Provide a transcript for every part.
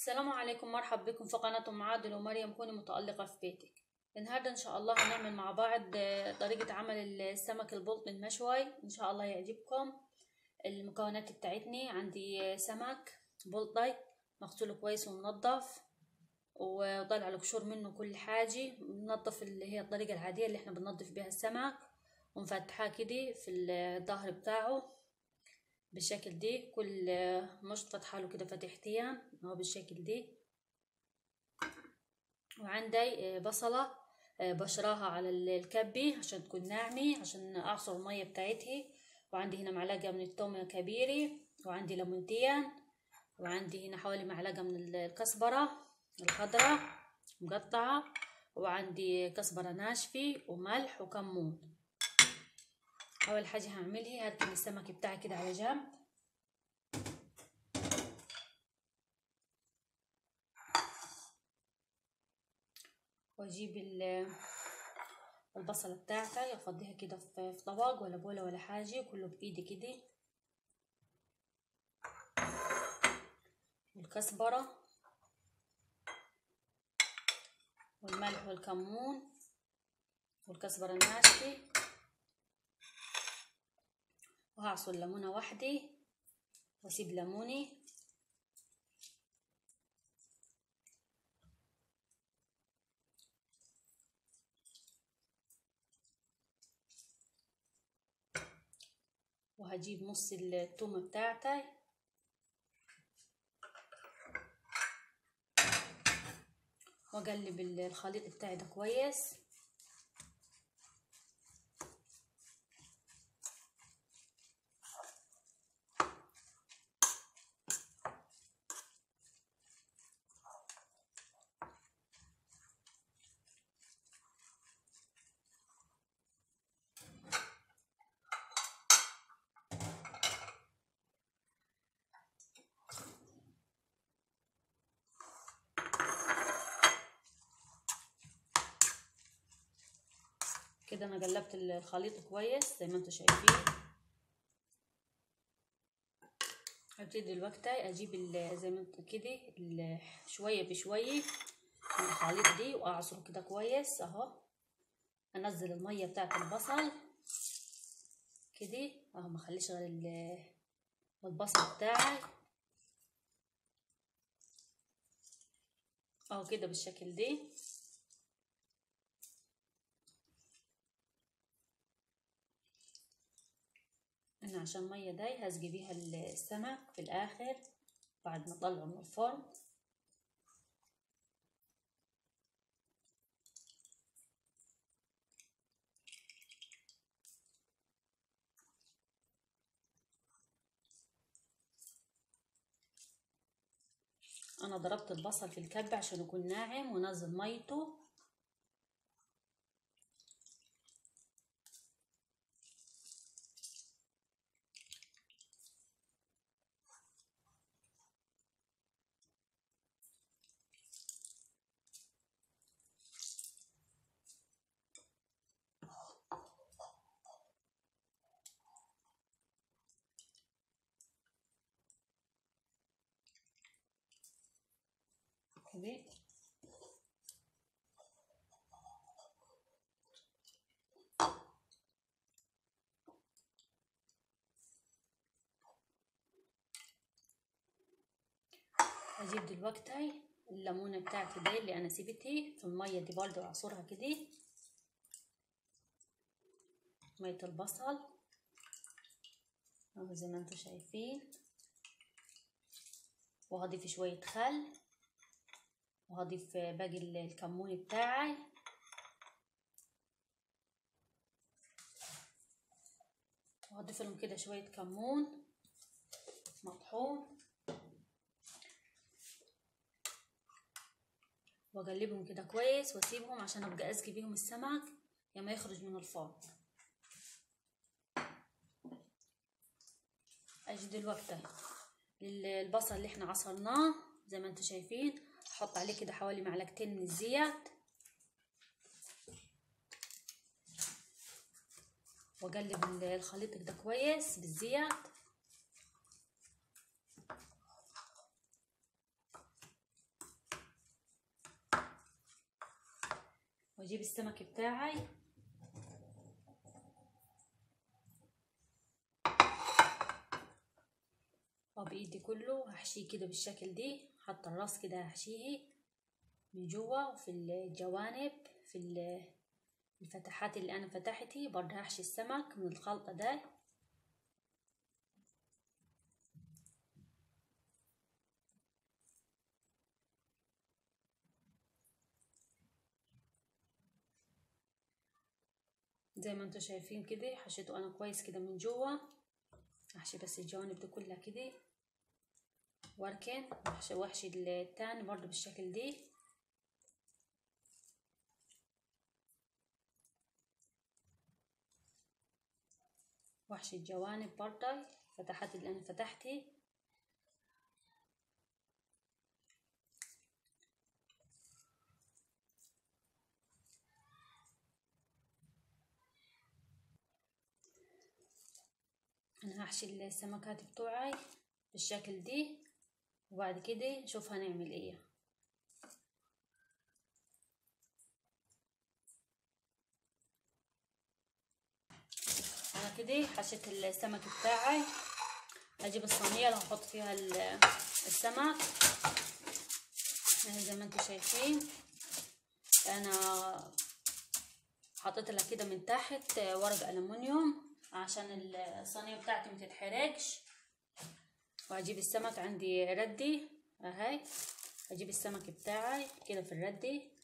السلام عليكم مرحبا بكم في قناة أم عادل ومريم كوني متألقة في بيتك النهاردة إن شاء الله هنعمل مع بعض آه، طريقة عمل السمك البلطي المشوي إن شاء الله يعجبكم المكونات بتاعتني عندي آه، سمك بلطي مغسول كويس ومنضف وطلع القشور منه كل حاجة بنضف اللي هي الطريقة العادية اللي احنا بننضف بيها السمك ونفتحاه كده في الظهر بتاعه بالشكل دي كل مشط فتحه له كده فتحتين اهو بالشكل دي وعندي بصلة بشراها على الكبة عشان تكون ناعمة عشان اعصر المية بتاعتها وعندي هنا معلقة من التوم كبيرة وعندي ليمونتين وعندي هنا حوالي معلقة من الكزبرة الخضراء مقطعة وعندي كزبرة ناشفة وملح وكمون اول حاجه هعملها هركن السمك بتاعي كده على جنب واجيب البصله بتاعتي افضيها كده في طبق ولا بوله ولا حاجه كله بايدي كده والكزبره والملح والكمون والكزبره الناشفه وهعصر ليمونة واحدة واسيب ليمونة وهجيب نص التومة بتاعتي واقلب الخليط بتاعي ده كويس كده انا قلبت الخليط كويس زي ما انتم شايفين هبتدي دلوقتي اجيب زي ما انتم كده شويه بشويه من الخليط دي واعصره كده كويس اهو انزل الميه بتاعت البصل كده اهو ما اخليش غير البصل بتاعي اهو كده بالشكل دي انا عشان مية داي هسقي بيها السمك في الاخر بعد ما اطلعه من الفرن انا ضربت البصل في الكبة عشان يكون ناعم ونزل ميته كده اجيب دلوقتي الليمونه بتاعتي دي اللي انا سيبتها في الميه دي برضه اعصرها كده ميه البصل اهو زي ما انتم شايفين وهضيف شويه خل وهضيف باقي الكمون بتاعي وهضيف لهم كده شويه كمون مطحون واقلبهم كده كويس واسيبهم عشان ابقى اسقي بيهم السمك لما يخرج من الفرن اجي دلوقتي البصل اللي احنا عصرناه زي ما انتم شايفين احط عليه كده حوالي معلقتين من الزيت واقلب الخليط ده كويس بالزيت واجيب السمك بتاعي وبايدي كله هحشيه كده بالشكل دي حتى الراس كده هحشيه من جوا وفي الجوانب في الفتحات اللي انا فتحتي برضه هحشي السمك من الخلطة ده زي ما انتوا شايفين كده حشيته انا كويس كده من جوا احشي بس الجوانب دي كلها كده واركن واحشي واحشي التاني برضه بالشكل دي واحشي الجوانب برضه فتحات اللي انا فتحتي انا هحشي السمكات بتوعي بالشكل دي وبعد كده نشوف هنعمل ايه انا كده حشيت السمك بتاعي هجيب الصينيه اللي هحط فيها السمك زي ما انتم شايفين انا حطيت لها كده من تحت ورق الومنيوم عشان الصينيه بتاعتي ما تتحرقش وهجيب السمك عندي ردي اهي هجيب السمك بتاعي كده في الردي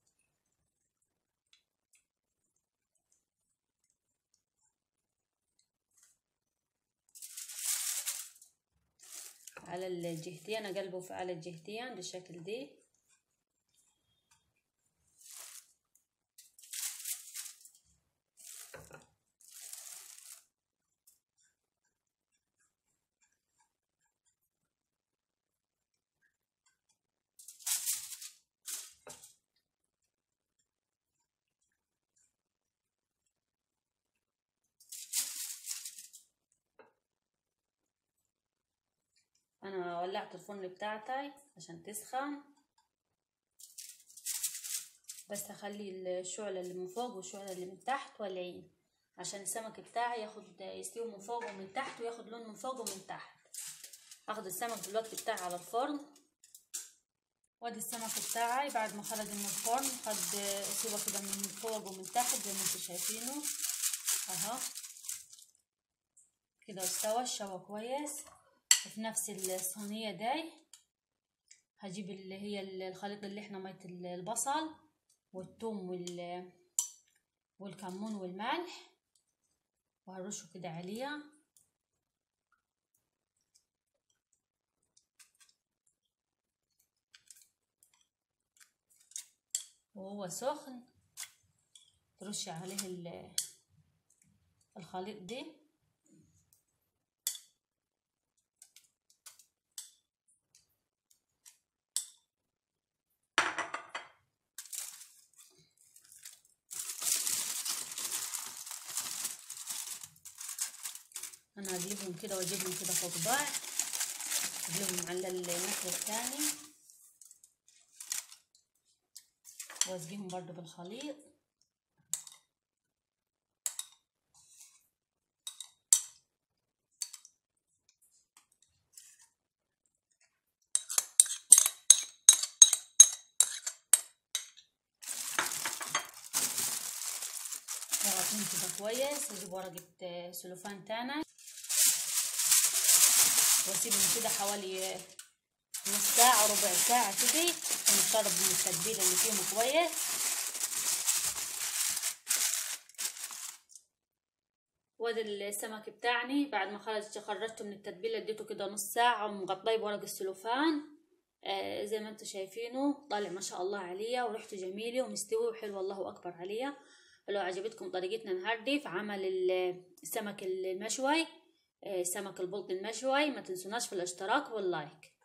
على الجهتين اقلبه على الجهتين بالشكل دي انا ولعت الفرن بتاعتي عشان تسخن بس هخلي الشعلة اللي من فوق والشعلة اللي من تحت ولعين عشان السمك بتاعي ياخد يستوي من فوق ومن تحت وياخد لون من فوق ومن تحت اخد السمك دلوقتي بتاعي على الفرن وادي السمك بتاعي بعد ما خرج من الفرن خد سوا كده من فوق ومن تحت زي ما انتم شايفينه اهو كده استوى الشوا كويس في نفس الصينية داي هجيب اللي هي الخليط اللي احنا مية البصل والثوم وال والكمون والملح وهرشه كده عليها وهو سخن ترشي عليه الخليط دي انا اقلبهم كده واجيبهم كده فوق بعض اقلبهم على النحو الثاني واسقيهم برضو بالخليط ضغطين كده كويس اجيب ورقة سلوفان تاني واسيبهم كده حوالي نص ساعة ربع ساعة كده ونشرب من التتبيلة اللي فيهم كويس وادي السمك بتاعنا بعد ما خرج خرجته من التتبيلة اديته كده نص ساعة ومغطيه بورق السلوفان آه زي ما انتم شايفينه طالع ما شاء الله عليه وريحته جميلة ومستوي وحلو الله اكبر عليه ولو عجبتكم طريقتنا النهاردة في عمل السمك المشوي سمك البلط المشوي ما تنسوناش في الاشتراك واللايك